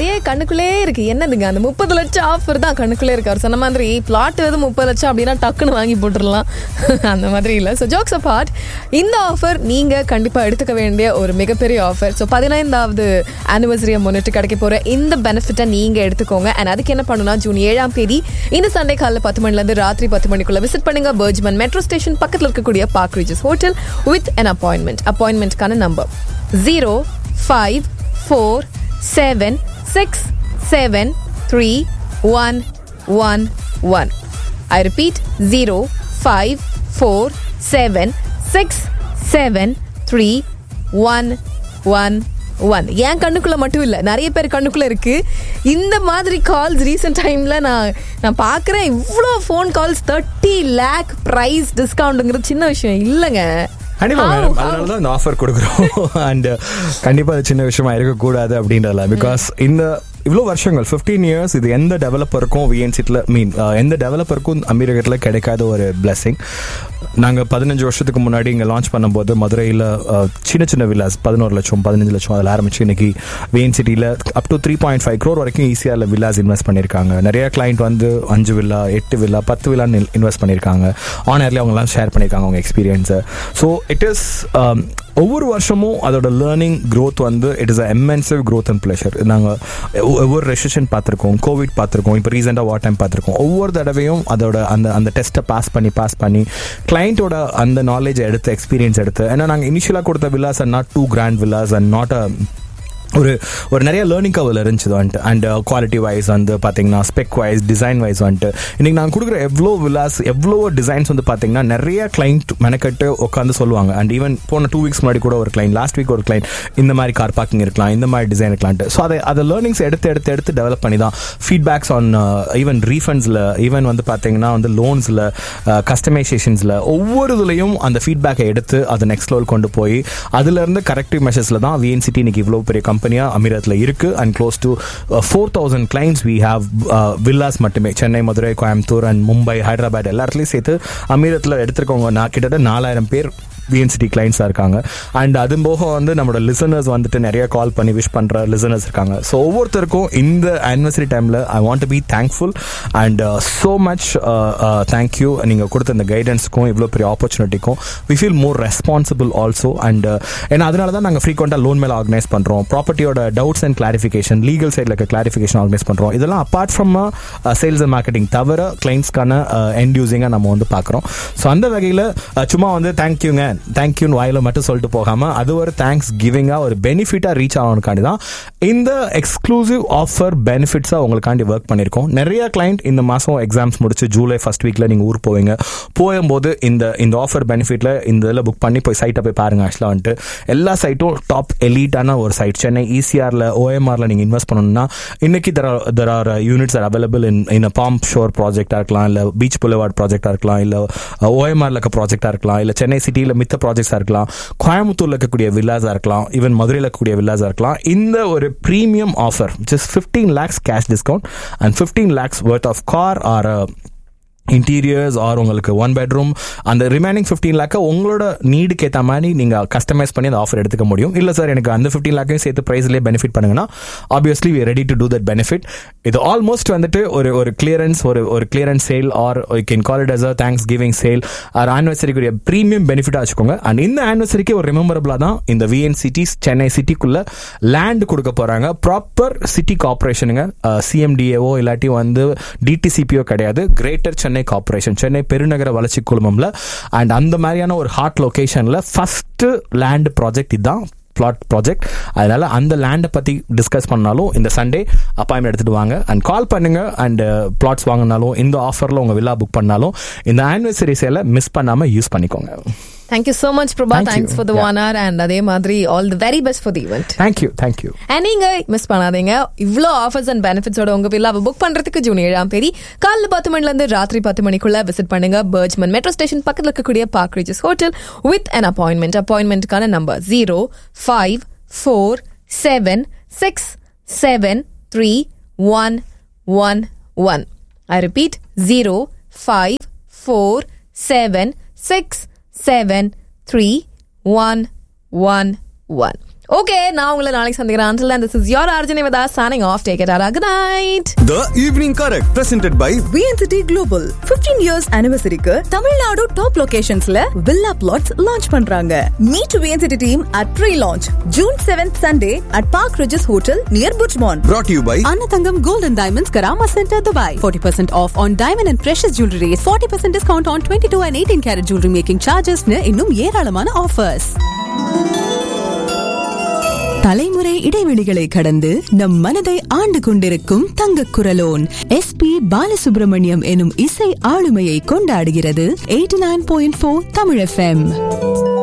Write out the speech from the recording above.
அப்படியே கண்ணுக்குள்ளே இருக்கு என்னதுங்க அந்த முப்பது லட்சம் ஆஃபர் தான் கண்ணுக்குள்ளே இருக்கு அவர் சொன்ன மாதிரி பிளாட் எது முப்பது லட்சம் அப்படின்னா டக்குன்னு வாங்கி போட்டுடலாம் அந்த மாதிரி இல்லை ஸோ ஜோக்ஸ் அபார்ட் இந்த ஆஃபர் நீங்க கண்டிப்பா எடுத்துக்க வேண்டிய ஒரு மிகப்பெரிய ஆஃபர் ஸோ பதினைந்தாவது ஆனிவர்சரியை முன்னிட்டு கிடைக்க போற இந்த பெனிஃபிட்டை நீங்க எடுத்துக்கோங்க அண்ட் அதுக்கு என்ன பண்ணணும்னா ஜூன் ஏழாம் தேதி இந்த சண்டே காலைல பத்து மணில இருந்து ராத்திரி பத்து மணிக்குள்ள விசிட் பண்ணுங்க பர்ஜ்மன் மெட்ரோ ஸ்டேஷன் பக்கத்தில் இருக்கக்கூடிய park Regis hotel with an appointment அப்பாயின்மெண்ட்கான number zero five four seven six seven three one one one I repeat zero five four seven six seven three one one one என் கண்ணுக்குள்ள மட்டும் இல்ல நிறைய பேர் கண்ணுக்குள்ள இருக்கு இந்த மாதிரி கால்ஸ் ரீசெண்ட் டைம்ல நான் நான் பாக்குறேன் இவ்வளோ phone calls thirty lakh price டிஸ்கவுண்ட்ங்கிறது சின்ன விஷயம் இல்லைங்க கண்டிப்பா How? Madam How? அதனால தான் இந்த ஆஃபர் கொடுக்குறோம் அண்ட் கண்டிப்பா அது சின்ன விஷயமா இருக்கக்கூடாது அப்படின்றதுல பிகாஸ் இந்த இவ்வளோ வருஷங்கள் 15 இயர்ஸ் இது எந்த டெவலப்பருக்கும் விஎன்சிட்டில் மீன் எந்த டெவலப்பருக்கும் அமீரகத்தில் கிடைக்காத ஒரு பிளெஸிங் நாங்கள் பதினஞ்சு வருஷத்துக்கு முன்னாடி இங்கே லான்ச் பண்ணும்போது மதுரையில் சின்ன சின்ன வில்லாஸ் பதினோரு லட்சம் பதினஞ்சு லட்சம் அதில் ஆரம்பிச்சு இன்னைக்கு விஎன்சிட்டியில் up to three point five crore வரைக்கும் ஈஸியாக வில்லாஸ் இன்வெஸ்ட் பண்ணியிருக்காங்க நிறைய கிளைண்ட் வந்து அஞ்சு வில்லா எட்டு வில்லா பத்து வில்லான்னு இன்வெஸ்ட் பண்ணியிருக்காங்க ஆனர்லேயே அவங்கலாம் ஷேர் பண்ணியிருக்காங்க அவங்க எக்ஸ்பீரியன்ஸை ஸோ இட் இஸ் ஒவ்வொரு வருஷமும் அதோட லேர்னிங் growth வந்து it is immense growth and pleasure நாங்கள் ஒவ்வொரு ரெசிஷன் பார்த்துருக்கோம் கோவிட் பார்த்துருக்கோம் இப்போ ரீசெண்டாக வாட் டைம் பார்த்துருக்கோம் ஒவ்வொரு தடவையும் அதோட அந்த அந்த டெஸ்ட்டை பாஸ் பண்ணி பாஸ் பண்ணி கிளைண்ட்டோட அந்த நாலேஜ் எடுத்து எக்ஸ்பீரியன்ஸ் எடுத்து ஏன்னா நாங்கள் இனிஷியலாக கொடுத்த villas and not two grand villas and not uh ஒரு ஒரு நிறைய லேர்னிங் கவில் இருந்துச்சு வந்துட்டு அண்ட் குவாலிட்டி வைஸ் வந்து பார்த்தீங்கன்னா ஸ்பெக் வைஸ் டிசைன் வைஸ் வந்துட்டு இன்னைக்கு நான் கொடுக்குற எவ்வளோ விலாஸ் எவ்வளோ டிசைன்ஸ் வந்து பார்த்தீங்கன்னா நிறைய கிளைண்ட் மெனக்கட்டு உட்காந்து சொல்லுவாங்க அண்ட் ஈவன் போன டூ வீக்ஸ் முன்னாடி கூட ஒரு கிளைண்ட் லாஸ்ட் வீக் ஒரு கிளைண்ட் இந்த மாதிரி கார் பார்க்கிங் இருக்கலாம் இந்த மாதிரி டிசைன் இருக்கலாம்ட்டு ஸோ அதை அதை லேர்னிங்ஸ் எடுத்து எடுத்து எடுத்து டெவலப் பண்ணி தான் ஃபீட்பேக்ஸ் ஆன் ஈவன் ரீஃபண்ட்ஸில் ஈவன் வந்து பார்த்தீங்கன்னா வந்து லோன்ஸில் கஸ்டமைசேஷன்ஸில் ஒவ்வொரு இதுலையும் அந்த ஃபீட்பேக்கை எடுத்து அதை நெக்ஸ்ட் லெவல் கொண்டு போய் அதுலேருந்து கரெக்டிவ் மெஷர்ஸில் தான் விஎன்சிட்டி இன்னைக்கு இவ்வளோ பெரிய கம்பெனியாக அமீரத்தில் இருக்கு and close to four thousand clients we have villas மட்டுமே சென்னை மதுரை கோயம்புத்தூர் அண்ட் மும்பை ஹைதராபாத் எல்லா இடத்துலையும் சேர்த்து அமீரத்தில் எடுத்திருக்கவங்க நான் கிட்டத்தட்ட நாலாயிரம் பேர் விஎன்சிட்டி கிளைண்ட்ஸாக இருக்காங்க அண்ட் அது போக வந்து நம்மளோட லிசனர்ஸ் வந்துட்டு நிறைய கால் பண்ணி விஷ் பண்ணுற லிசனர்ஸ் இருக்காங்க ஸோ ஒவ்வொருத்தருக்கும் இந்த ஆனிவர்சரி டைமில் I want to be thankful and so much thank you நீங்கள் கொடுத்த இந்த கைடன்ஸ்க்கும் இவ்வளோ பெரிய ஆப்பர்ச்சுனிட்டிக்கும் we feel more responsible also and ஏன்னா அதனால தான் நாங்கள் ஃப்ரீக்வெண்ட்டாக லோன் மேலே ஆர்கனைஸ் பண்ணுறோம் ப்ராப்பர்ட்டியோட டவுட்ஸ் அண்ட் கிளாரிஃபிகேஷன் லீகல் சைடில் இருக்க கிளாரிஃபிகேஷன் ஆர்கனைஸ் பண்ணுறோம் இதெல்லாம் apart from sales and marketing தவிர கிளைண்ட்ஸ்க்கான எண்ட் யூசிங்காக நம்ம வந்து பார்க்குறோம் ஸோ அந்த வகையில் சும்மா வந்து தேங்க்யூங்க தேங்க்யூன்னு வாயில மட்டும் சொல்லிட்டு போகாம அது ஒரு தேங்க்ஸ் கிவிங்கா ஒரு பெனிஃபிட்டா ரீச் ஆகணுக்காண்டி தான் இந்த எக்ஸ்க்ளூசிவ் ஆஃபர் பெனிஃபிட்ஸா உங்களுக்காண்டி ஒர்க் பண்ணிருக்கோம் நிறைய கிளைண்ட் இந்த மாசம் எக்ஸாம்ஸ் முடிச்சு ஜூலை ஃபர்ஸ்ட் வீக்ல நீங்க ஊர் போவீங்க போகும்போது இந்த இந்த ஆஃபர் பெனிஃபிட்ல இந்த இதில் புக் பண்ணி போய் சைட்டை போய் பாருங்க ஆக்சுவலா வந்துட்டு எல்லா சைட்டும் டாப் எலீட்டான ஒரு சைட் சென்னை இசிஆர்ல ஓஎம்ஆர்ல நீங்க இன்வெஸ்ட் பண்ணணும்னா இன்னைக்கு there are there are units are available in in பாம்ப் ஷோர் ப்ராஜெக்டா இருக்கலாம் இல்ல பீச் புலவார்ட் ப்ராஜெக்டா இருக்கலாம் இல்ல ஓஎம்ஆர்ல இருக்க ப்ராஜெக்டா இருக்கலாம் இல்ல சென்னை சிட்டியில மித்த ப்ராஜெக்ட்ஸா இருக்கலாம் கோயம்புத்தூர்ல இருக்கக்கூடிய வில்லாஸா இருக்கலாம் ஈவன் மதுரையில் இருக்கக்கூடிய வில்லாஸா இருக்கலாம் இந்த ஒரு premium offer just fifteen lakhs cash discount and fifteen lakhs worth of car or interiors or உங்களுக்கு ஒன் பெட்ரூம் அந்த ரிமைனிங் ஃபிஃப்டீன் லேக்கை உங்களோட நீடுக்கு ஏற்ற மாதிரி நீங்கள் கஸ்டமைஸ் பண்ணி அந்த ஆஃபர் எடுத்துக்க முடியும் இல்லை சார் எனக்கு அந்த ஃபிஃப்டீன் லேக்கையும் சேர்த்து ப்ரைஸ்லேயே பெனிஃபிட் பண்ணுங்கன்னா obviously we ready to do that benefit இது ஆல்மோஸ்ட் வந்துட்டு ஒரு ஒரு கிளியரன்ஸ் ஒரு ஒரு clearance sale or can call it as a thanks giving sale or ஆனிவர்சரிக்குரிய ப்ரீமியம் பெனிஃபிட்டாக வச்சுக்கோங்க அண்ட் இந்த ஆனிவர்சரிக்கு ஒரு ரிமெம்பரபிளாக தான் இந்த விஎன் சிட்டிஸ் சென்னை சிட்டிக்குள்ள லேண்ட் கொடுக்க போகிறாங்க ப்ராப்பர் சிட்டி கார்பரேஷனுங்க சிஎம்டிஏஓ இல்லாட்டி வந்து டிடிசிபிஓ கிடையாது கிரேட்டர் சென்னை கார்பரேஷன் சென்னை பெருநகர வளர்ச்சி குழுமம்ல அண்ட் அந்த மாதிரியான ஒரு ஹாட் லொகேஷன்ல ஃபர்ஸ்ட் லேண்ட் ப்ராஜெக்ட் இதுதான் பிளாட் ப்ராஜெக்ட் அதனால அந்த லேண்டை பத்தி டிஸ்கஸ் பண்ணாலும் இந்த சண்டே அப்பாயின்மெண்ட் எடுத்துட்டு வாங்க அண்ட் கால் பண்ணுங்க அண்ட் பிளாட்ஸ் வாங்கினாலும் இந்த ஆஃபர்ல உங்க வில்லா புக் பண்ணாலும் இந்த ஆனிவர்சரி சேலை மிஸ் பண்ணாம யூஸ் பண்ணிக்கோங்க thank you so much Prabha Thank you. Thanks for the Yeah. One hour and அதே மாதிரி all the very best for the event thank you thank you and நீங்க மிஸ் பண்ணாதீங்க இவ்ளோ ஆஃபர்ஸ் அண்ட் பெனிஃபிட்ஸோட உங்க வில்லாவை புக் பண்றதுக்கு ஜூன் ஏழாம் தேதி காலைல பத்து மணில இருந்து ராத்திரி பத்து மணிக்குள்ள விசிட் பண்ணுங்க பர்ஜ்மன் மெட்ரோ ஸ்டேஷன் பக்கத்துல இருக்கக்கூடிய park Regis hotel with an appointment அப்பாயின்மெண்ட்கான number zero five four seven six seven three one one one I repeat zero five four seven six seven three one one one okay நான் உங்களை நாளைக்கு சந்திக்கிறேன் until then this is your arjun with us signing off take it out good night The Evening Correct, presented by V N City global 15 years anniversary-க்கு Tamil Nadu top லொகேஷன்ஸ்ல villa flats launch பண்றாங்க meet V N City team at pre launch June seventh Sunday at park Regis hotel near புட்மான் brought to you by Anatangam Gold and Diamonds Karama Center, Dubai. 40% off on diamond and precious jewelry. 40% discount on 22 and 18 karat jewelry making charges. னு இன்னும் ஏராளமான offers தலைமுறை இடைவெளிகளை கடந்து நம் மனதை ஆண்டு கொண்டிருக்கும் தங்க குரலோன் எஸ் பி பாலசுப்ரமணியம் எனும் இசை ஆளுமையை கொண்டாடுகிறது eighty nine point four Tamil FM